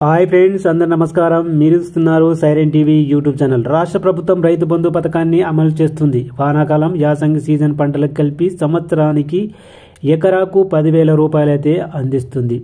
hi friends అందరు నమస్కారం మీరు చూస్తున్నారు సైరన్ టీవీ యూట్యూబ్ ఛానల్ రాష్ట్ర ప్రభుత్వం రైతు బంధు పథకాన్ని అమలు చేస్తుంది వానాకాలం యాసంగి సీజన్ పంటలకు కలిపి సంవత్సరానికి ఎకరాకు పదివేల రూపాయలైతే అందిస్తుంది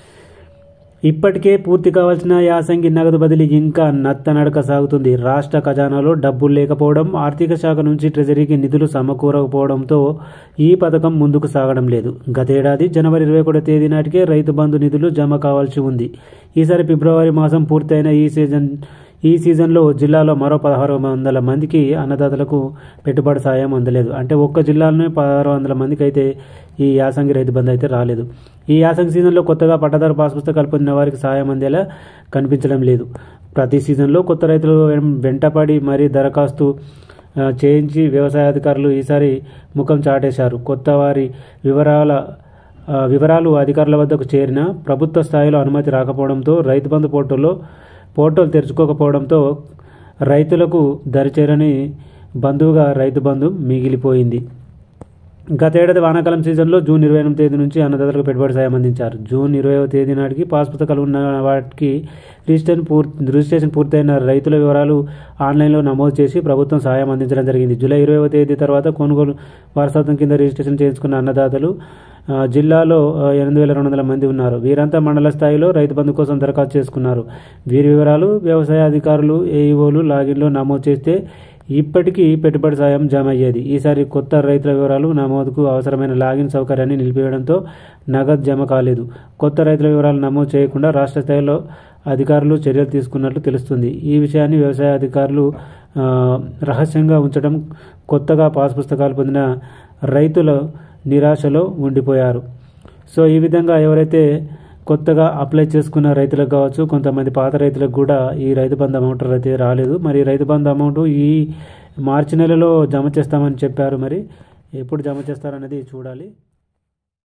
ఇప్పటికే పూర్తి కావాల్సిన యాసంగి నగదు బదిలీ ఇంకా నత్తనడక సాగుతుంది రాష్ట్ర ఖజానాలో డబ్బులు లేకపోవడం ఆర్థిక శాఖ నుంచి ట్రెజరీకి నిధులు సమకూరకపోవడంతో ఈ పథకం ముందుకు సాగడం లేదు గతేడాది జనవరి ఇరవై ఒకటో తేదీ నాటికే రైతు బంధు నిధులు జమ కావాల్సి ఉంది ఈసారి ఫిబ్రవరి మాసం పూర్తయిన ఈ సీజన్ ఈ సీజన్లో జిల్లాలో మరో పదహారు వందల మందికి అన్నదాతలకు పెట్టుబడి సాయం అందలేదు అంటే ఒక్క జిల్లాలోనే పదహారు వందల మందికి అయితే ఈ యాసంగి రైతు బంధు అయితే రాలేదు ఈ యాసంగి సీజన్లో కొత్తగా పట్టదారు పాస్ పుస్తకాలు పొందిన వారికి సాయం అందేలా కనిపించడం లేదు ప్రతి సీజన్లో కొత్త రైతులు వెం- వెంటపడి మరీ దరఖాస్తు ఆ, చేయించి వ్యవసాయ అధికారులు ఈసారి ముఖం చాటేశారు కొత్త వారి వివరాల ఆ, వివరాలు అధికారుల వద్దకు చేరిన ప్రభుత్వ స్థాయిలో అనుమతి రాకపోవడంతో రైతు బంధు పోర్టల్లో పోర్టల్ తెరుచుకోకపోవడంతో రైతులకు దరిచేరని బంధువుగా రైతు బంధు మిగిలిపోయింది గతేడాది వానాకాలం సీజన్లో జూన్ ఇరవై ఎనిమిది తేదీ నుంచి అన్నదాతలకు పెట్టుబడి సాయం అందించారు జూన్ ఇరవైవ తేదీ నాటికి పాస్ పుస్తకాలు ఉన్న వాటికి రిజిస్ట్రేషన్ పూర్తి రిజిస్ట్రేషన్ పూర్తయిన రైతుల వివరాలు ఆన్లైన్లో నమోదు చేసి ప్రభుత్వం సాయం అందించడం జరిగింది జూలై ఇరవైవ తేదీ తర్వాత కొనుగోలు వారసత్వం కింద రిజిస్ట్రేషన్ చేయించుకున్న అన్నదాతలు ఆ, జిల్లాలో ఆ, ఎనిమిది వేల రెండు వందల మంది ఉన్నారు వీరంతా మండల స్థాయిలో రైతు బంధు కోసం దరఖాస్తు చేసుకున్నారు వీరి వివరాలు వ్యవసాయ అధికారులు ఏఈఓలు లాగిన్లో నమోదు చేస్తే ఇప్పటికీ పెట్టుబడి సాయం జమ అయ్యేది ఈసారి కొత్త రైతుల వివరాలు నమోదుకు అవసరమైన లాగిన్ సౌకర్యాన్ని నిలిపివేయడంతో నగదు జమ కాలేదు కొత్త రైతుల వివరాలు నమోదు చేయకుండా రాష్ట్ర స్థాయిలో అధికారులు చర్యలు తీసుకున్నట్లు తెలుస్తుంది ఈ విషయాన్ని వ్యవసాయ అధికారులు ఆ, రహస్యంగా ఉంచడం కొత్తగా పాస్ పుస్తకాలు పొందిన రైతుల నిరాశలో ఉండిపోయారు సో ఈ విధంగా ఎవరైతే కొత్తగా అప్లై చేసుకున్న రైతులకు కావచ్చు కొంతమంది పాత రైతులకు కూడా ఈ రైతు బంధు అమౌంట్ అయితే రాలేదు మరి రైతు బంధు అమౌంట్ ఈ మార్చి నెలలో జమ చేస్తామని చెప్పారు మరి ఎప్పుడు జమ చేస్తారనేది చూడాలి